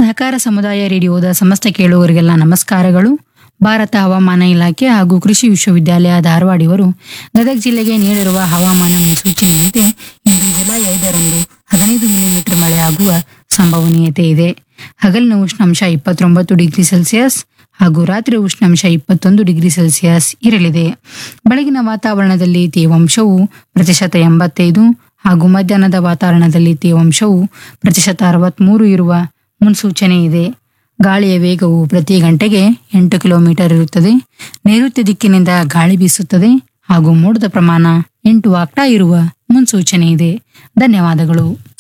ಸಹಕಾರ ಸಮುದಾಯ ರೇಡಿಯೋದ ಸಮಸ್ತ ಕೇಳುವವರಿಗೆಲ್ಲ ನಮಸ್ಕಾರಗಳು ಭಾರತ ಹವಾಮಾನ ಇಲಾಖೆ ಹಾಗೂ ಕೃಷಿ ವಿಶ್ವವಿದ್ಯಾಲಯ ಧಾರವಾಡ ಇವರು ಗದಗ ಜಿಲ್ಲೆಗೆ ನೀಡಿರುವ ಹವಾಮಾನ ಮುನ್ಸೂಚನೆಯಂತೆ ಇಂದು ಜುಲೈ ಐದರಂದು ಹದಿನೈದು ಮಿಲಿಮೀಟರ್ ಮಳೆ ಆಗುವ ಸಂಭವನೀಯತೆ ಇದೆ ಹಗಲಿನ ಉಷ್ಣಾಂಶ ಇಪ್ಪತ್ತೊಂಬತ್ತು ಡಿಗ್ರಿ ಸೆಲ್ಸಿಯಸ್ ಹಾಗೂ ರಾತ್ರಿ ಉಷ್ಣಾಂಶ ಇಪ್ಪತ್ತೊಂದು ಡಿಗ್ರಿ ಸೆಲ್ಸಿಯಸ್ ಇರಲಿದೆ ಬೆಳಗಿನ ವಾತಾವರಣದಲ್ಲಿ ತೇವಾಂಶವು ಪ್ರತಿಶತ ಎಂಬತ್ತೈದು ಹಾಗೂ ಮಧ್ಯಾಹ್ನದ ವಾತಾವರಣದಲ್ಲಿ ತೇವಾಂಶವು ಪ್ರತಿಶತ ಅರವತ್ಮೂರು ಇರುವ ಮುನ್ಸೂಚನೆ ಇದೆ ಗಾಳಿಯ ವೇಗವು ಪ್ರತಿ ಗಂಟೆಗೆ ಎಂಟು ಕಿಲೋಮೀಟರ್ ಇರುತ್ತದೆ ನೈಋತ್ಯ ದಿಕ್ಕಿನಿಂದ ಗಾಳಿ ಬೀಸುತ್ತದೆ ಹಾಗೂ ಮೋಡದ ಪ್ರಮಾಣ ಎಂಟು ಆಕ್ಟಾ ಇರುವ ಮುನ್ಸೂಚನೆ ಇದೆ ಧನ್ಯವಾದಗಳು